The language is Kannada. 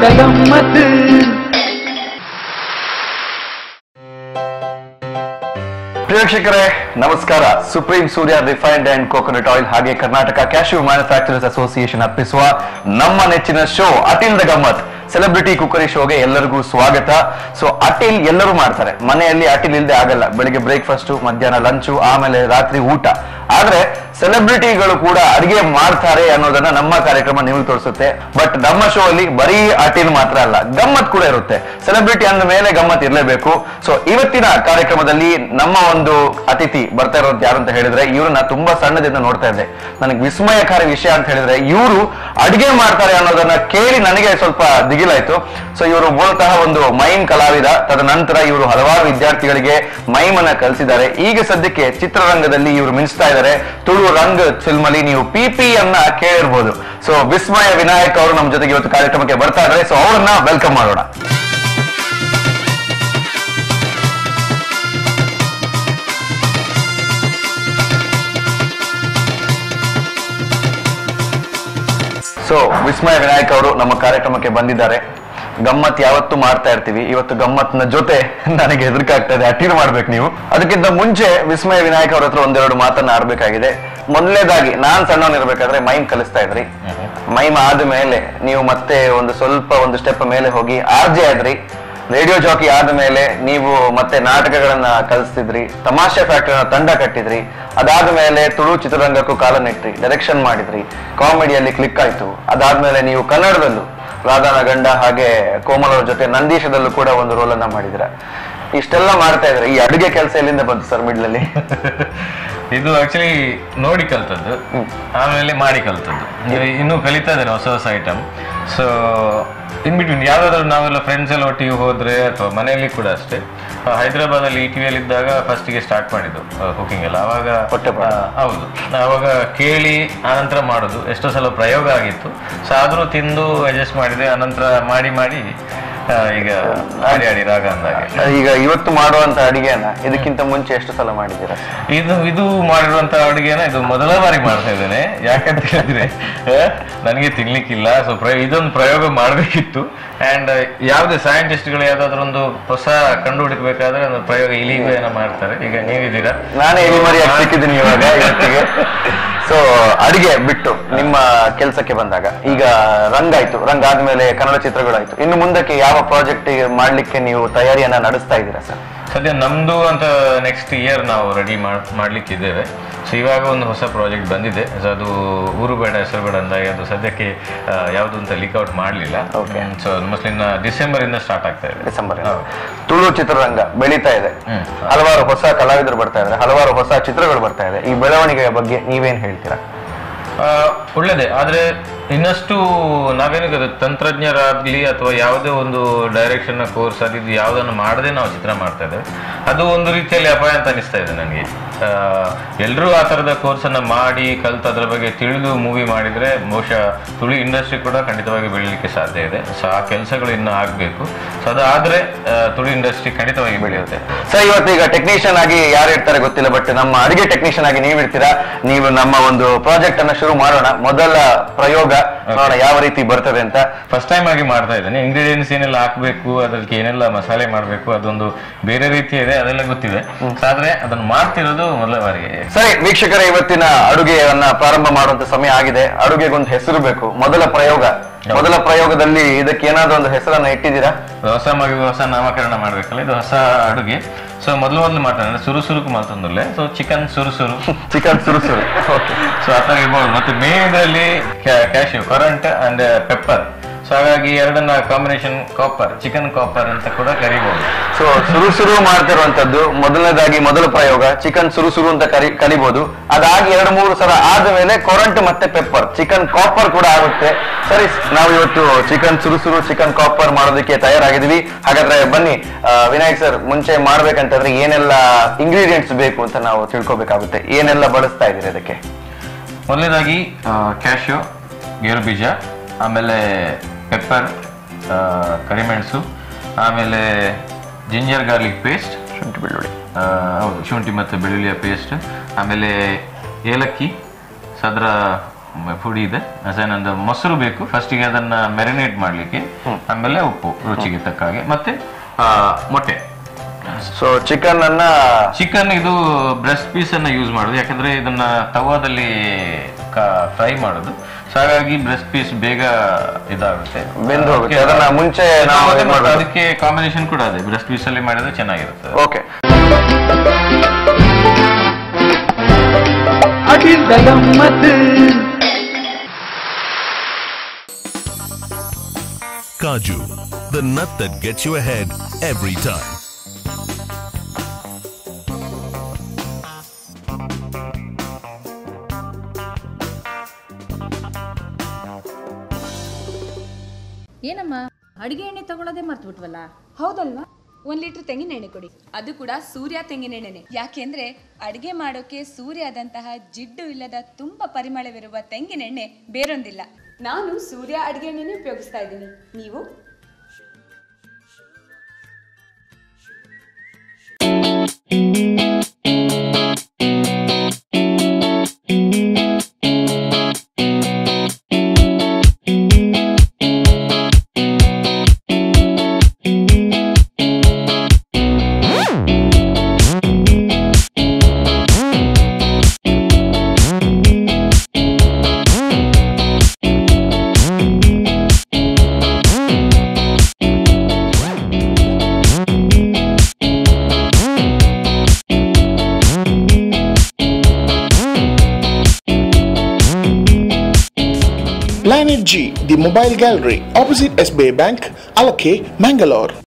ಗಮ್ಮತ್ ಪ್ರೇಕ್ಷಕರೇ ನಮಸ್ಕಾರ supreme Surya refined and coconut oil ಹಾಗೆ ಕರ್ನಾಟಕ ಕ್ಯಾಶ್ಯೂ ಮ್ಯಾನುಫ್ಯಾಕ್ಚರರ್ಸ್ ಅಸೋಸಿಯೇಷನ್ ಅರ್ಪಿಸುವ ನಮ್ಮ ನೆಚ್ಚಿನ show Attil the Gammat celebrity cookery ಶೋಗೆ ಎಲ್ಲರಿಗೂ ಸ್ವಾಗತ ಸೊ ಅಟಿಲ್ ಎಲ್ಲರೂ ಮಾಡ್ತಾರೆ ಮನೆಯಲ್ಲಿ ಅಟಿಲ್ ಇಲ್ಲದೆ ಆಗಲ್ಲ ಬೆಳಿಗ್ಗೆ ಬ್ರೇಕ್ಫಾಸ್ಟ್ ಮಧ್ಯಾಹ್ನ ಲಂಚು ಆಮೇಲೆ ರಾತ್ರಿ ಊಟ ಆದ್ರೆ ಸೆಲೆಬ್ರಿಟಿಗಳು ಕೂಡ ಅಡಿಗೆ ಮಾಡ್ತಾರೆ ಅನ್ನೋದನ್ನ ನಮ್ಮ ಕಾರ್ಯಕ್ರಮ ನಿಮಗೆ ತೋರಿಸುತ್ತೆ ಬಟ್ ನಮ್ಮ ಶೋ ಅಲ್ಲಿ ಬರೀ ಅಟಿಲ್ ಮಾತ್ರ ಅಲ್ಲ ಗಮ್ಮತ್ ಕೂಡ ಇರುತ್ತೆ ಸೆಲೆಬ್ರಿಟಿ ಅಂದ ಮೇಲೆ ಗಮ್ಮತ್ ಇರಲೇಬೇಕು ಸೊ ಇವತ್ತಿನ ಕಾರ್ಯಕ್ರಮದಲ್ಲಿ ನಮ್ಮ ಒಂದು ಅತಿಥಿ ಬರ್ತಾ ಇರೋದು ಯಾರು ಅಂತ ಹೇಳಿದ್ರೆ ಇವ್ರನ್ನ ತುಂಬಾ ಸಣ್ಣದಿಂದ ನೋಡ್ತಾ ಇದ್ದೆ ನನಗೆ ವಿಸ್ಮಯಕಾರಿ ವಿಷಯ ಅಂತ ಹೇಳಿದ್ರೆ ಇವರು ಅಡಿಗೆ ಮಾಡ್ತಾರೆ ಅನ್ನೋದನ್ನ ಕೇಳಿ ನನಗೆ ಸ್ವಲ್ಪ ದಿಗಿಲಾಯ್ತು ಸೊ ಇವರು ಮೂಲತಃ ಒಂದು ಮೈಮ್ ಕಲಾವಿದ ತದನಂತರ ಇವರು ಹಲವಾರು ವಿದ್ಯಾರ್ಥಿಗಳಿಗೆ ಮೈಮ್ ಅನ್ನ ಕಲಿಸಿದ್ದಾರೆ ಈಗ ಸದ್ಯಕ್ಕೆ ಚಿತ್ರರಂಗದಲ್ಲಿ ಇವರು ಮಿಂಚ್ತಾ ಇದ್ದಾರೆ ತುಳು ರಂಗ್ ಫಿಲ್ಮ್ ಅಲ್ಲಿ ನೀವು ಪಿ ಪಿ ಅನ್ನ ಕೇಳಿರ್ಬೋದು ಸೊ ವಿಸ್ಮಯ ವಿನಾಯಕ್ ಅವರು ನಮ್ಮ ಜೊತೆಗೆ ಇವತ್ತು ಕಾರ್ಯಕ್ರಮಕ್ಕೆ ಬರ್ತಾ ಇದ್ದಾರೆ ಸೊ ಅವ್ರನ್ನ ವೆಲ್ಕಮ್ ಮಾಡೋಣ ಸೊ ವಿಸ್ಮಯ ವಿನಾಯಕ್ ಅವರು ನಮ್ಮ ಕಾರ್ಯಕ್ರಮಕ್ಕೆ ಬಂದಿದ್ದಾರೆ ಗಮ್ಮತ್ ಯಾವತ್ತು ಮಾಡ್ತಾ ಇರ್ತೀವಿ ಇವತ್ತು ಗಮ್ಮತ್ನ ಜೊತೆ ನನಗೆ ಹೆದರಿಕಾಗ್ತಾ ಇದೆ ಅಟೀರ್ ಮಾಡ್ಬೇಕು ನೀವು ಅದಕ್ಕಿಂತ ಮುಂಚೆ ವಿಸ್ಮಯ ವಿನಾಯಕ್ ಅವ್ರ ಹತ್ರ ಒಂದೆರಡು ಮಾತನ್ನ ಆಡ್ಬೇಕಾಗಿದೆ ಮೊದಲನೇದಾಗಿ ನಾನ್ ಸಣ್ಣವನಿರ್ಬೇಕಾದ್ರೆ ಮೈಮ್ ಕಲಿಸ್ತಾ ಇದ್ರಿ ಮೈಮ್ ಆದ್ಮೇಲೆ ನೀವು ಮತ್ತೆ ಒಂದು ಸ್ವಲ್ಪ ಒಂದು ಸ್ಟೆಪ್ ಮೇಲೆ ಹೋಗಿ ಆರ್ಜೆ ಆದ್ರಿ ರೇಡಿಯೋ ಜಾಕಿ ಆದ್ಮೇಲೆ ನೀವು ಮತ್ತೆ ನಾಟಕಗಳನ್ನ ಕಲಿಸ್ತಿದ್ರಿ ತಮಾಷೆ ಫ್ಯಾಕ್ಟರಿನ ತಂಡ ಕಟ್ಟಿದ್ರಿ ಅದಾದ್ಮೇಲೆ ತುಳು ಚಿತ್ರರಂಗಕ್ಕೂ ಕಾಲ ನೆಟ್ರಿ ಡೈರೆಕ್ಷನ್ ಮಾಡಿದ್ರಿ ಕಾಮಿಡಿಯಲ್ಲಿ ಕ್ಲಿಕ್ ಆಯ್ತು ಅದಾದ್ಮೇಲೆ ನೀವು ಕನ್ನಡದಲ್ಲೂ ರಾಧಾನ ಗಂಡ ಹಾಗೆ ಕೋಮಲ್ ಅವ್ರ ಜೊತೆ ನಂದೀಶದಲ್ಲೂ ಕೂಡ ಒಂದು ರೋಲ್ ಅನ್ನ ಮಾಡಿದ್ರ ಇಷ್ಟೆಲ್ಲ ಮಾಡ್ತಾ ಇದ್ರೆ ಈ ಅಡುಗೆ ಕೆಲಸ ಎಲ್ಲಿಂದ ಬಂತು ಸರ್ ಮಿಡ್ಲಲ್ಲಿ ಇದು ಆಕ್ಚುಲಿ ನೋಡಿ ಕಲ್ತದ್ದು ಆಮೇಲೆ ಮಾಡಿ ಕಲ್ತದ್ದು ನೀವು ಇನ್ನೂ ಕಲಿತಾ ಇದ್ದೇನೆ ಹೊಸ ಹೊಸ ಐಟಮ್ ಸೊ ಇನ್ ಬಿಟ್ವೀನ್ ಯಾವ್ದಾದ್ರು ನಾವೆಲ್ಲ ಫ್ರೆಂಡ್ಸ್ ಎಲ್ಲ ಒಟ್ಟಿಗೆ ಹೋದ್ರೆ ಅಥವಾ ಮನೆಯಲ್ಲಿ ಕೂಡ ಅಷ್ಟೇ ಹೈದರಾಬಾದ್ ಅಲ್ಲಿ ಟಿ ವಿಯಲ್ಲಿ ಇದ್ದಾಗ ಫಸ್ಟಿಗೆ ಸ್ಟಾರ್ಟ್ ಮಾಡಿದ್ದು ಕುಕಿಂಗ್ ಎಲ್ಲ ಅವಾಗ ಹೊಟ್ಟೆಪಾಡು. ಆ, ಹೌದು ಅವಾಗ ಕೇಳಿ ಆನಂತರ ಮಾಡೋದು ಎಷ್ಟೋ ಸಲ ಪ್ರಯೋಗ ಆಗಿತ್ತು ಸೊ ಆದ್ರೂ ತಿಂದು ಅಡ್ಜಸ್ಟ್ ಮಾಡಿದೆ ಆನಂತರ ಮಾಡಿ ಮಾಡಿ ಆ, ಈಗ ಆಡಿ ಆಡಿ ರಾಗ ಅಂದಾಗೆ ಈಗ ಇವತ್ತು ಮಾಡುವಂತ ಅಡಿಗೆನ ಇದಕ್ಕಿಂತ ಮುಂಚೆ ಎಷ್ಟು ಸಲ ಮಾಡಿದ್ದೀರಾ ಇದು ಇದು ಮಾಡಿರುವಂತ ಅಡುಗೆನ ಇದು ಮೊದಲ ಬಾರಿ ಮಾಡ್ತಾ ಇದ್ದೇನೆ ಯಾಕಂತ ಹೇಳಿದ್ರೆ ಆ, ನನಗೆ ತಿನ್ಲಿಕ್ಕಿಲ್ಲ ಸೊ ಇದೊಂದು ಪ್ರಯೋಗ ಮಾಡಬೇಕಿತ್ತು ಅಂಡ್ ಯಾವುದೇ ಸೈಂಟಿಸ್ಟ್ಗಳು ಯಾವ್ದಾದ್ರು ಒಂದು ಹೊಸ ಕಂಡು ಹುಡುಕ್ಬೇಕಾದ್ರೆ ಒಂದು ಪ್ರಯೋಗ ಇಲಿಗೂ ಏನೋ ಮಾಡ್ತಾರೆ ಈಗ ನೀವಿದ್ದೀರಾ ನಾನೇ ಎಲ್ಲಿ ಮರಿ ಸಿಕ್ಕಿದ್ದೀನಿ ಇವಾಗ ಇವತ್ತಿಗೆ ಸೊ ಅಡಿಗೆ ಬಿಟ್ಟು ನಿಮ್ಮ ಕೆಲಸಕ್ಕೆ ಬಂದಾಗ ಈಗ ರಂಗ ಆಯ್ತು ರಂಗ ಆದ್ಮೇಲೆ ಕನ್ನಡ ಚಿತ್ರಗಳಾಯ್ತು ಇನ್ನು ಮುಂದಕ್ಕೆ ಯಾವ ಪ್ರಾಜೆಕ್ಟ್ ಮಾಡ್ಲಿಕ್ಕೆ ನೀವು ತಯಾರಿಯನ್ನ ನಡೆಸ್ತಾ ಇದ್ದೀರಾ ಸರ್ ಸದ್ಯ ನಮ್ದು ಅಂತ ನೆಕ್ಸ್ಟ್ ಇಯರ್ ನಾವು ರೆಡಿ ಮಾಡ್ಲಿಕ್ಕಿದ್ದೇವೆ ಸೊ ಇವಾಗ ಒಂದು ಹೊಸ ಪ್ರಾಜೆಕ್ಟ್ ಬಂದಿದೆ ಸೊ ಅದು ಊರು ಬೇಡ ಹೆಸರು ಬೇಡ ಅಂದಾಗ ಅದು ಸದ್ಯಕ್ಕೆ ಆ, ಯಾವುದು ಅಂತ ಲೀಕ್ಔಟ್ ಮಾಡಲಿಲ್ಲ Okay. ಸೊ ಮೋಸ್ಟ್ಲಿ ಡಿಸೆಂಬರ್ ಇಂದ ಸ್ಟಾರ್ಟ್ ಆಗ್ತಾ ಇದೆ ಡಿಸೆಂಬರ್ ಹೌದು. ತುಳು ಚಿತ್ರರಂಗ ಬೆಳೀತಾ ಇದೆ ಹ್ಮ್. ಹಲವಾರು ಹೊಸ ಕಲಾವಿದರು ಬರ್ತಾ ಇದ್ದಾರೆ ಹಲವಾರು ಹೊಸ ಚಿತ್ರಗಳು ಬರ್ತಾ ಇದೆ ಈ ಬೆಳವಣಿಗೆಯ ಬಗ್ಗೆ ನೀವೇನ್ ಹೇಳ್ತೀರಾ ಆ, ಒಳ್ಳೆಯದೇ ಆದರೆ ಇನ್ನಷ್ಟು ನಾವೇನು ಗೊತ್ತಾ, ತಂತ್ರಜ್ಞರಾಗ್ಲಿ ಅಥವಾ ಯಾವುದೇ ಒಂದು ಡೈರೆಕ್ಷನ್ ಕೋರ್ಸ್ ಅದು ಇದು ಯಾವುದನ್ನು ಮಾಡದೆ ನಾವು ಚಿತ್ರ ಮಾಡ್ತಾ ಇದ್ದೇವೆ ಅದು ಒಂದು ರೀತಿಯಲ್ಲಿ ಅಪಾಯ ಅಂತ ಅನಿಸ್ತಾ ಇದೆ ನನಗೆ ಎಲ್ಲರೂ ಆ ಥರದ ಕೋರ್ಸನ್ನು ಮಾಡಿ ಕಲ್ತು ಅದರ ಬಗ್ಗೆ ತಿಳಿದು ಮೂವಿ ಮಾಡಿದರೆ ಬಹುಶಃ ತುಳಿ ಇಂಡಸ್ಟ್ರಿ ಕೂಡ ಖಂಡಿತವಾಗಿ ಬೆಳೀಲಿಕ್ಕೆ ಸಾಧ್ಯ ಇದೆ ಸೊ ಆ ಕೆಲಸಗಳು ಇನ್ನೂ ಆಗಬೇಕು ಸೊ ಅದಾದರೆ ತುಳಿ ಇಂಡಸ್ಟ್ರಿ ಖಂಡಿತವಾಗಿ ಬೆಳೆಯುತ್ತೆ ಸರ್ ಇವತ್ತು ಈಗ ಟೆಕ್ನಿಷಿಯನ್ ಆಗಿ ಯಾರು ಇರ್ತಾರೆ ಗೊತ್ತಿಲ್ಲ ಬಟ್ ನಮ್ಮ ಅಡಿಗೆ ಟೆಕ್ನಿಷಿಯನ್ ಆಗಿ ನೀವು ಇರ್ತೀರಾ ನೀವು ನಮ್ಮ ಒಂದು ಪ್ರಾಜೆಕ್ಟ್ ಅನ್ನ ಶುರು ಮಾಡೋಣ ಮೊದಲ ಪ್ರಯೋಗ ನೋಡೋಣ ಯಾವ ರೀತಿ ಬರ್ತದೆ ಅಂತ ಫಸ್ಟ್ ಟೈಮ್ ಆಗಿ ಮಾಡ್ತಾ ಇದ್ದೇನೆ ಇಂಗ್ರೀಡಿಯೆಂಟ್ಸ್ ಏನೆಲ್ಲ ಹಾಕಬೇಕು ಅದಕ್ಕೆ ಏನೆಲ್ಲ ಮಸಾಲೆ ಮಾಡಬೇಕು ಅದೊಂದು ಬೇರೆ ರೀತಿ ಇದೆ ಅದೆಲ್ಲ ಗೊತ್ತಿದೆ So ಆದ್ರೆ ಅದನ್ನು ಮಾಡ್ತಿರೋದು ಮೊದಲ ಬಾರಿಗೆ ಸರಿ ವೀಕ್ಷಕರೇ ಇವತ್ತಿನ ಅಡುಗೆಯನ್ನ ಪ್ರಾರಂಭ ಮಾಡುವಂತ ಸಮಯ ಆಗಿದೆ ಅಡುಗೆಗೊಂದು ಹೆಸರು ಬೇಕು ಮೊದಲ ಪ್ರಯೋಗ ಮೊದಲ ಪ್ರಯೋಗದಲ್ಲಿ ಇದಕ್ಕೆ ಏನಾದ್ರೂ ಒಂದು ಹೆಸರನ್ನ ಇಟ್ಟಿದ್ದೀರಾ ಹೊಸ ಮಗುವಿಗೆ ಹೊಸ ನಾಮಕರಣ ಮಾಡ್ಬೇಕಲ್ಲ ಇದು ಹೊಸ ಅಡುಗೆ ಸೊ ಮೊದಲು ಮೊದಲು ಮಾತಾಡೋಣ ಸುರು ಸುರುಕು ಮಾತೊಂದಲ್ಲೇ ಸೊ ಚಿಕನ್ ಸುರು ಸುರು ಚಿಕನ್ ಸುರುಸುರು ಸೊ ಆ ಥರ ಇರ್ಬೋದು ಮತ್ತೆ ಮೇನ್ ಇದರಲ್ಲಿ cashew current and pepper so ಹಾಗಾಗಿ ಎರಡನ್ನ ಕಾಂಬಿನೇಷನ್ ಕಾಪರ್ ಚಿಕನ್ ಕಾಪರ್ ಅಂತ ಕೂಡ ಕರಿಬಹುದು ಸೊ ಸುರುಸುರು ಮಾಡ್ತಿರುವಂತದ್ದು ಮೊದಲನೇದಾಗಿ ಮೊದಲ ಪ್ರಯೋಗ ಚಿಕನ್ ಸುರುಸುರು ಅಂತ ಕರಿ ಕಲಿಬಹುದು ಅದಾಗಿ ಎರಡು ಮೂರು ಸಲ ಆದ್ಮೇಲೆ ಕೊರಂಟ್ ಮತ್ತೆ ಪೆಪ್ಪರ್ ಚಿಕನ್ ಕಾಪರ್ ಕೂಡ ಆಗುತ್ತೆ ಸರಿ ನಾವು ಇವತ್ತು ಚಿಕನ್ ಸುರುಸುರು ಚಿಕನ್ ಕಾಪರ್ ಮಾಡೋದಕ್ಕೆ ತಯಾರಾಗಿದ್ದೀವಿ ಹಾಗಾದ್ರೆ ಬನ್ನಿ ಆ, ವಿನಾಯಕ್ ಸರ್ ಮುಂಚೆ ಮಾಡ್ಬೇಕಂತಂದ್ರೆ ಏನೆಲ್ಲ ಇಂಗ್ರೀಡಿಯೆಂಟ್ಸ್ ಬೇಕು ಅಂತ ನಾವು ತಿಳ್ಕೊಬೇಕಾಗುತ್ತೆ ಏನೆಲ್ಲ ಬಳಸ್ತಾ ಇದೀರಿ ಅದಕ್ಕೆ ಮೊದಲನೇದಾಗಿ ಕ್ಯಾಶ್ಯೂ ಗೇರು ಬೀಜ ಆಮೇಲೆ ಪೆಪ್ಪರ್ ಕರಿಮೆಣಸು ಆಮೇಲೆ ಜಿಂಜರ್ ಗಾರ್ಲಿಕ್ ಪೇಸ್ಟ್ ಶುಂಠಿ ಬೆಳ್ಳುಳ್ಳಿ ಹೌದು ಶುಂಠಿ ಮತ್ತು ಬೆಳ್ಳುಳ್ಳಿಯ ಪೇಸ್ಟ್ ಆಮೇಲೆ ಏಲಕ್ಕಿ ಸೊ ಅದರ ಮ- ಪುಡಿ ಇದೆ ಹಸನಂದು ಮೊಸರು ಬೇಕು ಫಸ್ಟಿಗೆ ಅದನ್ನ ಮೆರಿನೇಟ್ ಮಾಡಲಿಕ್ಕೆ ಆಮೇಲೆ ಉಪ್ಪು ರುಚಿಗೆ ತಕ್ಕ ಹಾಗೆ ಮತ್ತೆ ಆ, ಮೊಟ್ಟೆ ಸೊ ಚಿಕನ್ ಅನ್ನ ಚಿಕನ್ ಇದು ಬ್ರೆಸ್ಟ್ ಪೀಸ್ ಅನ್ನ ಯೂಸ್ ಮಾಡೋದು ಯಾಕಂದ್ರೆ ಇದನ್ನ ತವಾದಲ್ಲಿ ಫ್ರೈ ಮಾಡೋದು ಸೊ ಹಾಗಾಗಿ ಬ್ರೆಸ್ಟ್ ಪೀಸ್ ಬೇಗ ಇದಾಗುತ್ತೆ ಬೆಂದು ಹೋಗುತ್ತೆ. ಅದಕ್ಕೆ- ಅದನ್ನ ಮುಂಚೆ ನಾವು ಮತ್ತೆ ಏನ್ ಮಾಡ್ಬೇಕು? ಅದಕ್ಕೆ ಕಾಂಬಿನೇಷನ್ ಕೂಡ ಅದೇ ಬ್ರೆಸ್ಟ್ ಪೀಸ್ ಅಲ್ಲಿ ಮಾಡಿದ್ರೆ ಚೆನ್ನಾಗಿರುತ್ತೆ okay Kaju, the nut that gets you ahead every time. ಏನಮ್ಮ ಅಡಿಗೆ ಎಣ್ಣೆ ತಗೊಳ್ಳೋದೇ ಮರ್ತು ಬಿಟ್ವಲ್ಲ ಹೌದಲ್ವಾ ಒಂದ್ ಲೀಟರ್ ತೆಂಗಿನ ಎಣ್ಣೆ ಕೊಡಿ ಅದು ಕೂಡ ಸೂರ್ಯ ತೆಂಗಿನ ಎಣ್ಣೆನೆ ಯಾಕೆಂದ್ರೆ ಅಡಿಗೆ ಮಾಡೋಕೆ ಸೂರ್ಯದಂತಹ ಜಿಡ್ಡು ಇಲ್ಲದ ತುಂಬಾ ಪರಿಮಳವಿರುವ ತೆಂಗಿನ ಎಣ್ಣೆ ಬೇರೊಂದಿಲ್ಲ ನಾನು ಸೂರ್ಯ ಅಡಿಗೆ ಎಣ್ಣೆನೇ ಉಪಯೋಗಿಸ್ತಾ ಇದ್ದೀನಿ ನೀವು Planet G, the mobile gallery, opposite SBI Bank, Alake, Mangalore.